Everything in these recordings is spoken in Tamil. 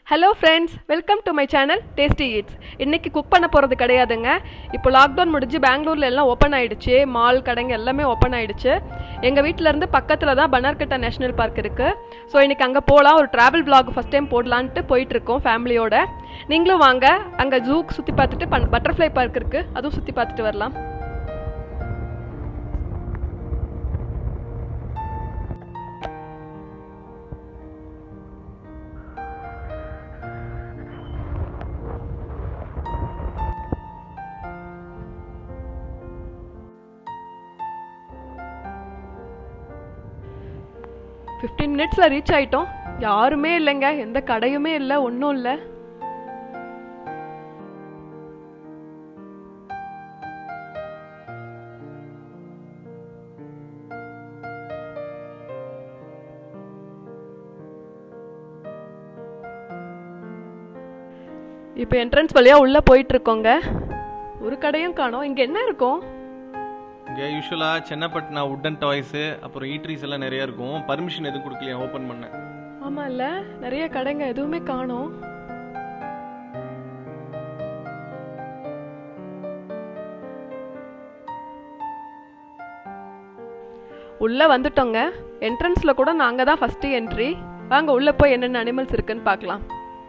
hello friends welcome to my channel tasty eats இன்னைக்கு குக் பண்ண போகிறது கிடையாதுங்க இப்போ லாக்டவுன் முடிஞ்சு பெங்களூரில் எல்லாம் ஓப்பன் ஆயிடுச்சு மால் கடைங்க எல்லாமே ஓப்பன் ஆயிடுச்சு எங்கள் வீட்டிலேருந்து பக்கத்தில் தான் பனார்கட்டா நேஷனல் பார்க் இருக்குது ஸோ இன்னைக்கு அங்கே போகலாம் ஒரு ட்ராவல் vlog ஃபஸ்ட் டைம் போடலான்ட்டு போயிட்டுருக்கோம் ஃபேமிலியோட நீங்களும் வாங்க அங்கே ஜூக்கு சுற்றி பார்த்துட்டு பன் பட்டர்ஃப்ளை பார்க் இருக்குது அதுவும் சுற்றி பார்த்துட்டு வரலாம் ஃபிஃப்டீன் மினிட்ஸில் ரீச் ஆயிட்டோம் யாருமே இல்லைங்க எந்த கடையுமே இல்லை ஒன்றும் இல்லை இப்போ என்ட்ரன்ஸ் வழியாக உள்ளே போயிட்டு இருக்கோங்க ஒரு கடையும் காணோம் இங்கே என்ன இருக்கும் இங்கே யூஸ்வலாக சென்னப்பட்டினா உட்டன் டாய்ஸு அப்புறம் ஈட்ரிஸ் எல்லாம் நிறைய இருக்கும் பர்மிஷன் எதுவும் கொடுக்கலையா ஓப்பன் பண்ண ஆமா இல்ல நிறைய கடைங்க எதுவுமே காணோம் உள்ள வந்துட்டோங்க என்ட்ரன்ஸ்ல கூட நாங்க தான் ஃபர்ஸ்ட் என்ட்ரி வாங்க உள்ள போய் என்னென்ன அனிமல்ஸ் இருக்குன்னு பார்க்கலாம்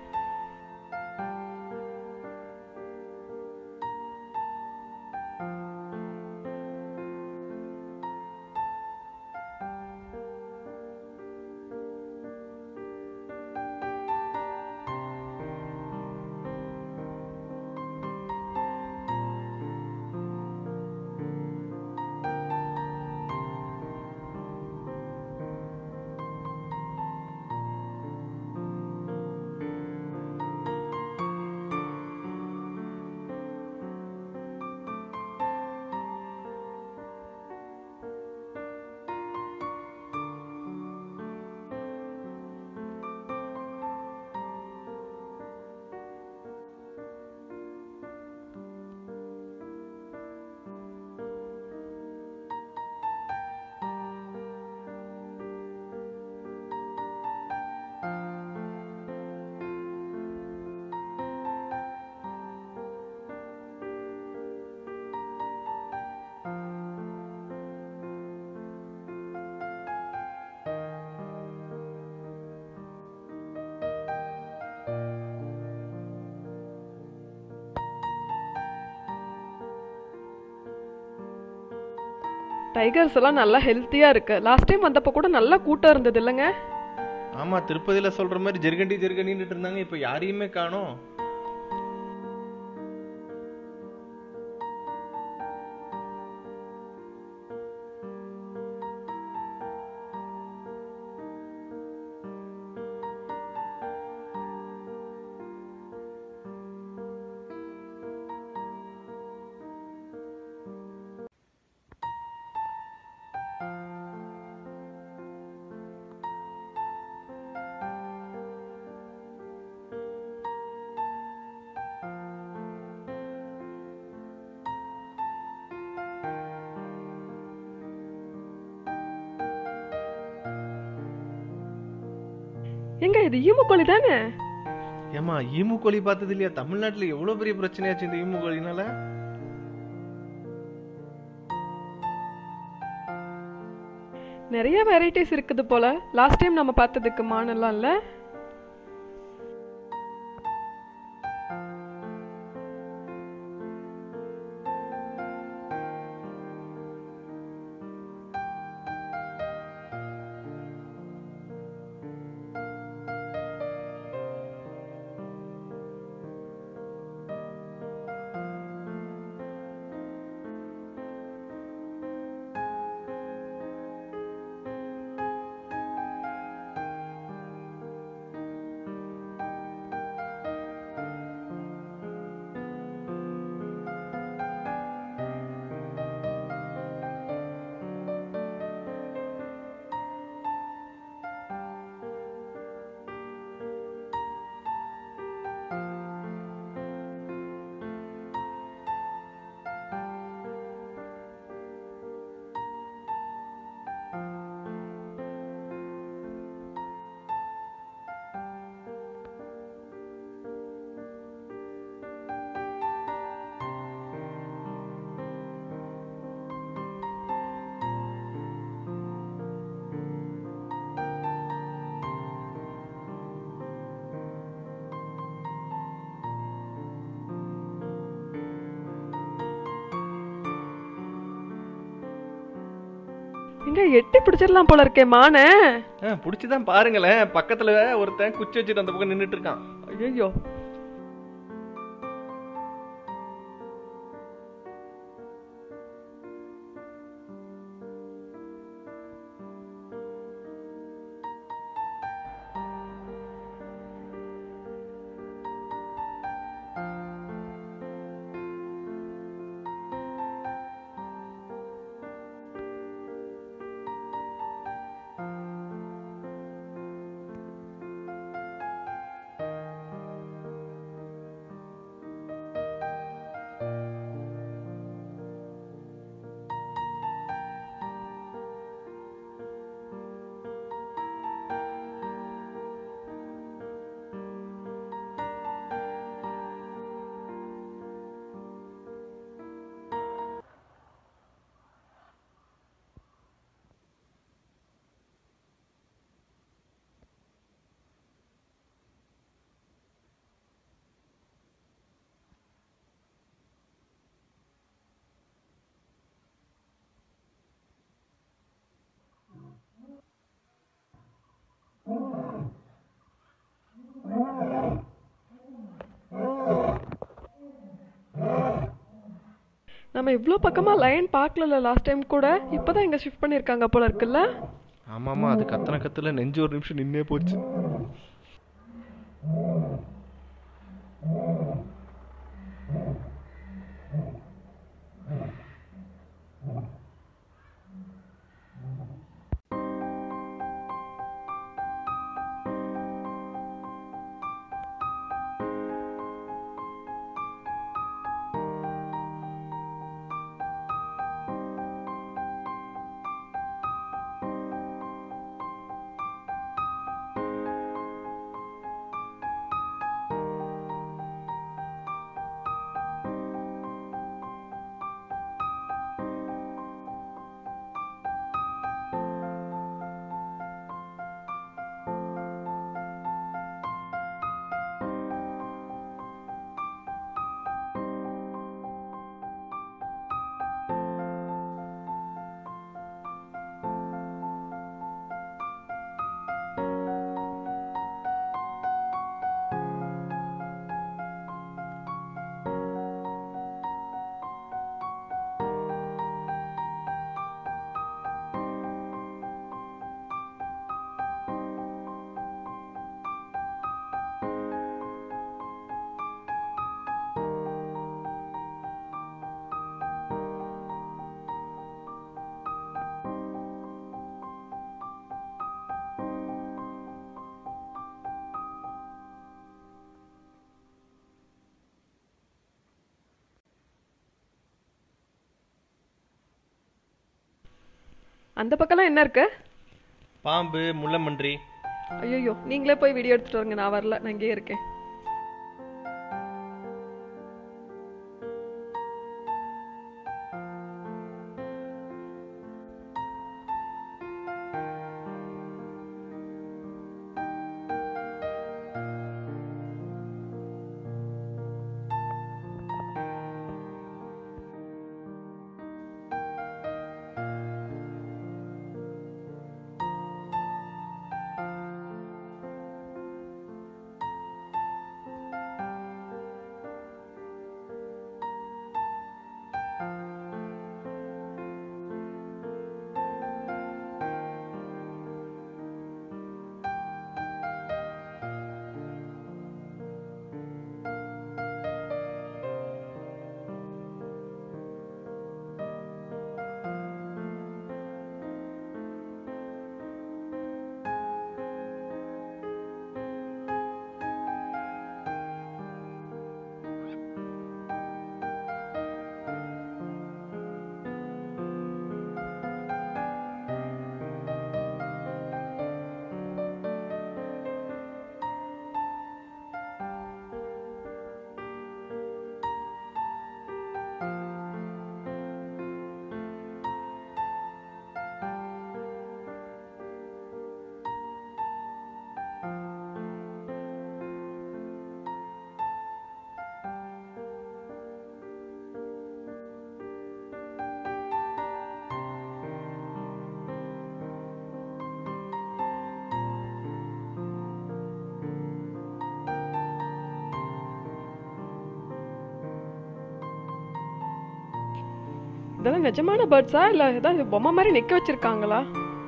டைகர்ஸ் எல்லாம் நல்லா ஹெல்த்தியா இருக்கு லாஸ்ட் டைம் வந்தப்போ கூட நல்லா கூட்டம் இருந்தது இல்லைங்க ஆமாம் திருப்பதியில் சொல்கிற மாதிரி ஜெர்கண்டி ஜெர்கண்டின்னு இருந்தாங்க இப்போ யாரையுமே காணோம் எங்க இது ஈமுக்கோழி தானே ஏமா ஈமு கோழி பார்த்தது இல்லையா தமிழ்நாட்டில் எவ்வளோ பெரிய பிரச்சனையாச்சு இந்த ஈமு கோழினால நிறைய வெரைட்டிஸ் இருக்குது போல லாஸ்ட் டைம் நம்ம பார்த்ததுக்கு மானெல்லாம் இல்ல எங்க எட்டி பிடிச்சிடலாம் போல இருக்கே மானை ஆ பிடிச்சிதான் பாருங்களேன் பக்கத்துல ஒருத்தன் குச்சி வச்சுட்டு அந்த பக்கம் நின்னுட்டு இருக்கான் ஐயோ நம்ம இவ்வளோ பக்கமா லயன் பார்க்கல லாஸ்ட் டைம் கூட இப்போதான் இங்க ஷிஃப்ட் பண்ணியிருக்காங்க போல இருக்குல்ல ஆமாமா அது கத்தன கத்துல நெஞ்சு ஒரு நிமிஷம் நின்னே போச்சு அந்த பக்கம்லாம் என்ன இருக்கு பாம்பு முள்ளமன்றி ஐயோ நீங்களே போய் வீடியோ எடுத்துட்டு வாங்க நான் வரல நான் இங்கேயே இருக்கேன் இதெல்லாம் நிஜமான பேர்ட்ஸா இல்லை ஏதாவது பொம்மை மாதிரி நிற்க வச்சிருக்காங்களா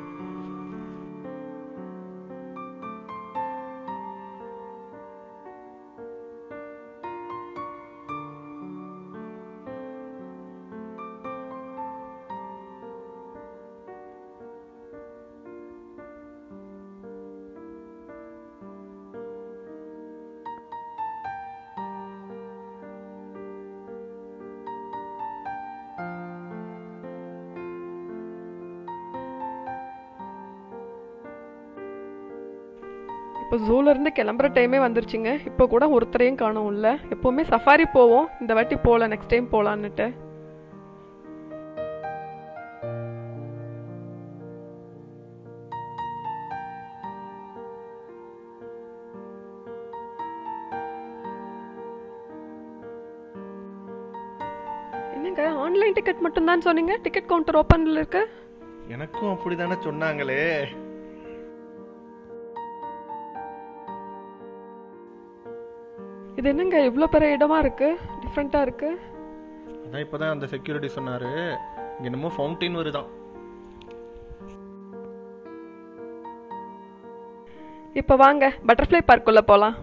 இப்போ ஜூல இருந்து கிளம்புற டைமே வந்துருச்சுங்க இப்போ கூட ஒருத்தரையும் காணோம் இல்ல எப்போவுமே சஃபாரி போவோம் இந்த வாட்டி போகல நெக்ஸ்ட் டைம் போகலான்னுட்டு என்னங்க ஆன்லைன் டிக்கெட் மட்டும்தான் சொன்னீங்க டிக்கெட் கவுண்டர் ஓப்பனில் இருக்கு எனக்கும் அப்படிதானே சொன்னாங்களே இது என்னங்க இவ்வளோ பெரிய இடமா இருக்கு டிஃப்ரெண்ட்டாக இருக்கு அதான் இப்போதான் அந்த செக்யூரிட்டி சொன்னாரு இங்க என்னமோ ஃபவுண்டைன் வருதான் இப்போ வாங்க பட்டர்ஃப்ளை பார்க்குள்ள போகலாம்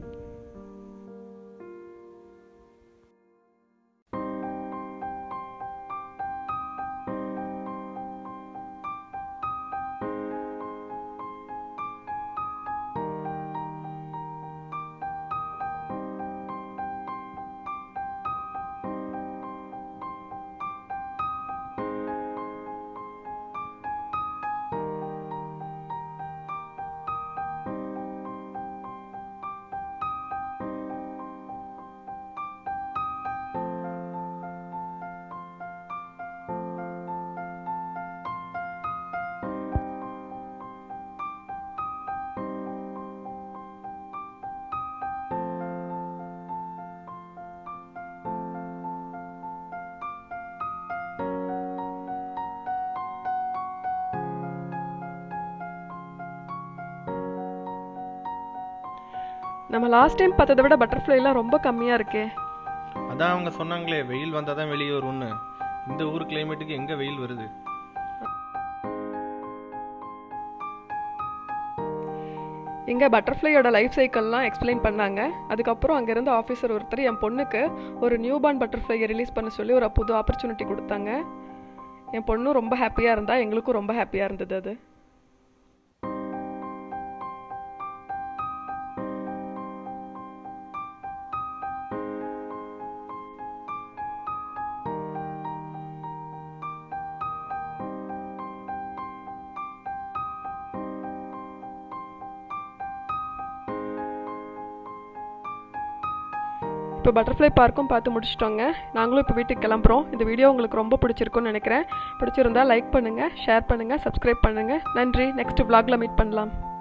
நம்ம லாஸ்ட் டைம் பார்த்ததை விட பட்டர்ஃப்ளைலாம் ரொம்ப கம்மியாக இருக்கே அதான் அவங்க சொன்னாங்களே வெயில் வந்தால் தான் வெளியே வரும்னு இந்த ஊர் கிளைமேட்டுக்கு எங்கே வெயில் வருது இங்கே பட்டர்ஃப்ளையோட லைஃப் சைக்கிள்லாம் எக்ஸ்பிளைன் பண்ணாங்க அதுக்கப்புறம் அங்கேருந்து ஆஃபீஸர் ஒருத்தர் என் பொண்ணுக்கு ஒரு நியூ பார்ன் பட்டர்ஃப்ளையை ரிலீஸ் பண்ண சொல்லி ஒரு புது ஆப்பர்ச்சுனிட்டி கொடுத்தாங்க என் பொண்ணும் ரொம்ப ஹாப்பியாக இருந்தா எங்களுக்கும் ரொம்ப ஹாப்பியாக இருந்தது அது இப்போ பட்டர்ஃப்ளை பார்க்கும் பார்த்து முடிச்சிட்டோங்க நாங்களும் இப்போ வீட்டுக்கு கிளம்புறோம் இந்த வீடியோ உங்களுக்கு ரொம்ப பிடிச்சிருக்கும்னு நினைக்கிறேன் பிடிச்சிருந்தா லைக் பண்ணுங்கள் ஷேர் பண்ணுங்கள் சப்ஸ்கிரைப் பண்ணுங்கள் நன்றி நெக்ஸ்ட் vlogல மீட் பண்ணலாம்